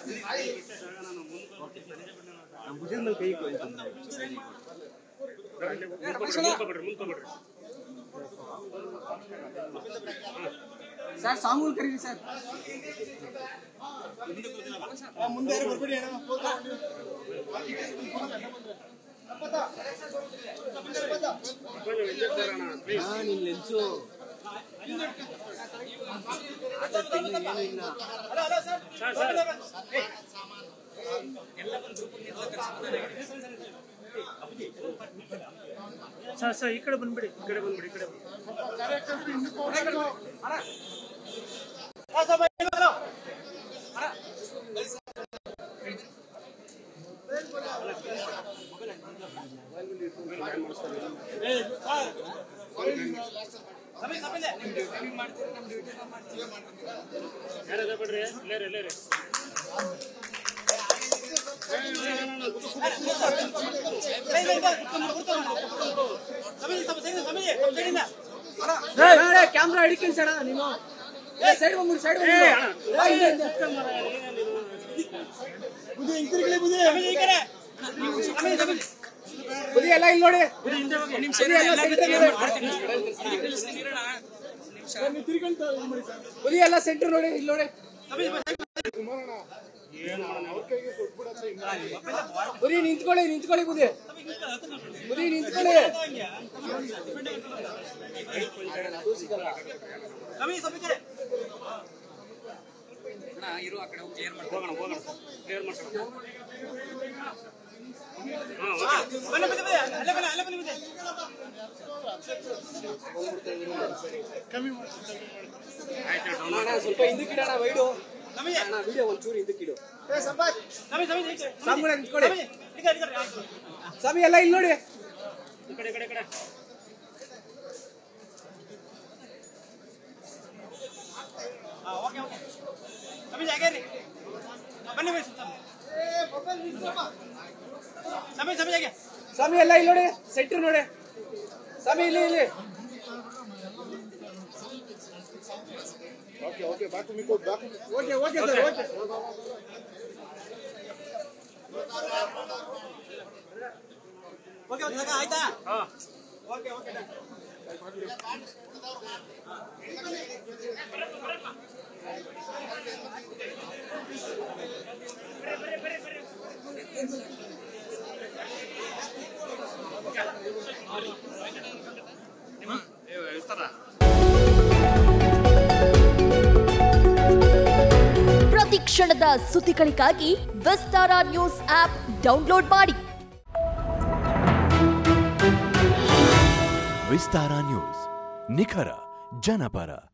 ನಮ್ಮ ಭುಜದ ಮೇಲೆ ಕೈ ಇಕ್ಕೊಳ್ಳಿ ಸರ್ ಸಾಮೂಲ್ ಕರೀರಿ ಸರ್ ಮುಂದೆ ಯಾರು ಬರ್ಬೇಡಿ ಅಣ್ಣ ಹಾ ನಿನ್ ಲೆನ್ಸು ಏನು ಇಲ್ಲ ಸರ್ ಸರ್ ಈ ಕಡೆ ಬಂದ್ಬಿಡಿ ಈ ಕಡೆ ಬಂದ್ಬಿಡಿ ಈ ಕಡೆ ಕಾರ್ಯಕರ್ತರು ಹಿಂದಕ್ಕೆ ಹೋಗ್ಬೇಕು ಯಾರು ಬಿಡ್ರಿ ಇಲ್ಲೇರಿ ಇಲ್ಲೇರಿ ಕ್ಯಾಮ್ರಾ ಹಿಡಿತೀನಿ ಸರ್ ನೀನು ಸೈಡ್ ಬಂದ್ಬಿಡು ಸೈಡ್ ಬುದ್ಧಿ ಹಿಂತಿರ್ಗಲಿ ಬುದ್ಧಿ ಬುದಿ ಎಲ್ಲ ಇಲ್ಲಿ ನೋಡಿ ಬುದಿ ಎಲ್ಲ ಸೆಂಟರ್ ನೋಡಿ ನೀವು ತಿರ್ಗಂತ ಇದು ಮಾಡಿ ಸರ್ ಬುದಿ ಎಲ್ಲ ಸೆಂಟರ್ ನೋಡಿ ಇಲ್ಲಿ ನೋಡಿ ಕುಮಾರಣ್ಣ ಅವ್ರ ಕೈಗೆ ಕೊಟ್ಬಿಡ ಸರ್ ಬುದಿ ನಿಂತ್ಕೊಳ್ಳಿ ನಿಂತ್ಕೊಳ್ಳಿ ಬುದಿ ಬುದಿ ನಿಂತ್ಕೊಳ್ಳಿ ಹೋಗೋಣ ಹೋಗೋಣ ಕ್ಲಿಯರ್ ಮಾಡ್ಕೊಳ್ಳೋಣ ಕಮ್ಮಿ ಮಾಡಿ ಆಯ್ತು ಡೌನ್ ಅಣ್ಣ ಸ್ವಲ್ಪ ಹಿಂದಕ್ಕೆ ಇಡೋಣ ವೈಡು ಅಣ್ಣ ವಿಡಿಯೋ ಒಂಚೂರು ಹಿಂದಕ್ಕೆ ಇಡು ಸ್ವಾಮಿಗಳ ನಿಂತ್ಕೊಳ್ಳಿ ಸ್ವಾಮಿ ಎಲ್ಲ ಇಲ್ಲಿ ನೋಡಿ ಈ ಕಡೆ ಈ ಕಡೆ ಈ ಕಡೆ ಸ್ವಾಮಿ ಎಲ್ಲ ಇಲ್ಲಿ ನೋಡಿ ಸೆಂಟರ್ ನೋಡಿ ಸ್ವಾಮಿ ಇಲ್ಲಿ ಇಲ್ಲಿ ಓಕೆ ಓಕೆ ಬಾಕು ಮಿಕ್ಕು ಬಾಕು ಓಕೆ ಓಕೆ ಸರ್ ಓಕೆ ಹಾ ಪ್ರತಿ ಕ್ಷಣದ ಸುದ್ದಿಗಳಿಗಾಗಿ ವಿಸ್ತಾರ ನ್ಯೂಸ್ ಆಪ್ ಡೌನ್ಲೋಡ್ ಮಾಡಿ ವಿಸ್ತಾರ ನ್ಯೂಸ್ ನಿಖರ ಜನಪರ